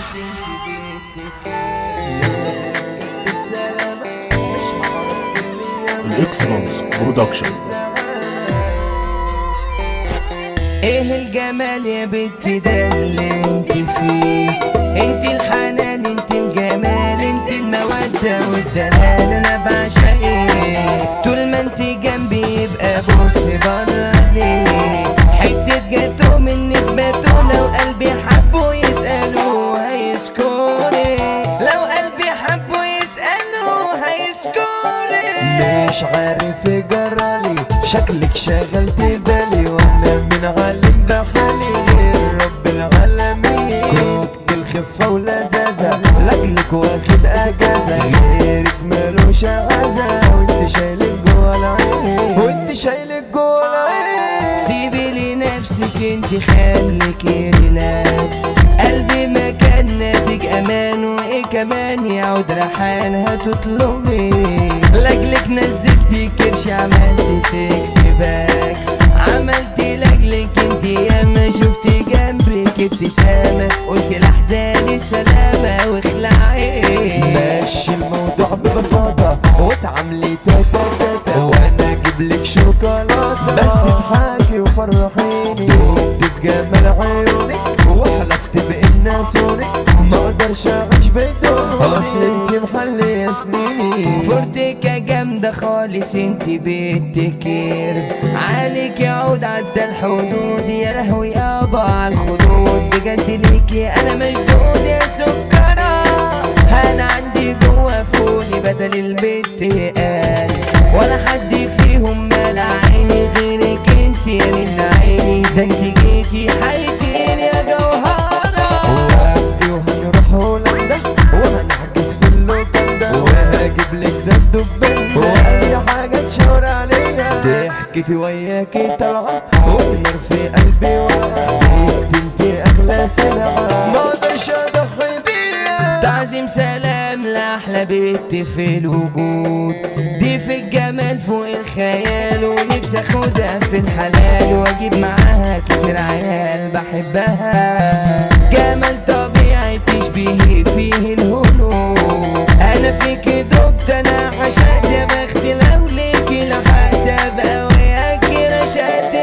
خالص انت بنتك بالسلامة مش هعرف كل الاكسلانس برودكشن ايه الجمال يا بنت ده اللي انت فيه انت الحنان انت الجمال انت المودة والدلال انا بعشقك طول ما انت جنبي يبقى بص بره ليه حتة جاتو منك باتو لو قلبي حبه يسألوا هيسكوني لو قلبي حبه يسألوا هيسكوني مش عارف جرالي شكلك شغلت بالي وانا من عالم بحالي غير رب العالمين كنت الخفة ولذاذة لاجلك واخد اجازة غيرك مالوش عزة وانت شايلك جوا العين وانت شايلك جوا العين سيبي لنفسك انت خليكي ريلاكس قلبي مكان ناتج امان وايه كمان يعود ريحان هتطلبي لاجلك نزلتي كرش عملت سكس باكس عملت لاجلك انت ياما شفتي جنبك ابتسامة قلت لاحزاني سلامة واخلعي ماشي الموضوع ببساطة وتعاملي تاتا تاتا وانا اجيب لك شوكولاتة بس اضحكي وفرحيني دبت في جمال عيونك وحلفت بان سونك ما اقدرش اعيش بدونك اصل انت محلي يا سنيني فورتيكا جامدة خالص انت بتكير عليك يعود عدى الحدود يا لهوي يابا على الخدود بجد ليكي انا مشدود يا سكرة انا عندي جوا فوني بدل البت قال ولا حد فيهم مال عيني غيرك انت يا نين عيني ده انت جيتي حيتين يا جوهرة وافقي وهنروح هولندا وهنحجز في اللوكال ده وهجيب لك ده الدبان واي حاجه تشاور عليها ضحكتي وياكي طالعه والنار في قلبي واقعه بقيت انت اغلى سلعه ما اقدرش اضحي بيها تعظيم سلام لأحلى بنت في الوجود دي في الجمال فوق الخيال ونفسي اخدها في الحلال واجيب معاها كتير عيال بحبها جمال طبيعي تشبهي فيه الهنود انا فيك دبت انا عشقت يا بخت لو ليكي لحقت ابقى وياكي رشقت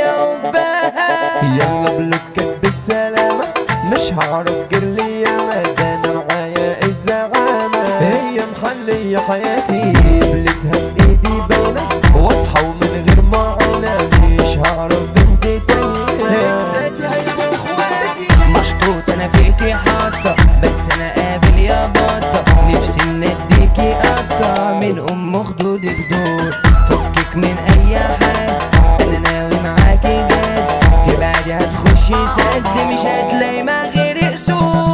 حبها يلا بلوكات بالسلامة مش هعرف غير ليا ما ده انا معايا الزعامة هي محلية حياتي قبلتها في ايدي باينة واضحة ومن غير معاينة مش هعرف بنت تانية اكساتي ايوه اخواتي محطوط انا فيكي حاطة بس انا قابل يا بطة نفسي ان اديكي قطة من ام خدودك دول فكك من اي حاجة انا ناوي معاكي جد تبعدي هتخشي سد مش هتلاقي مع غيري سود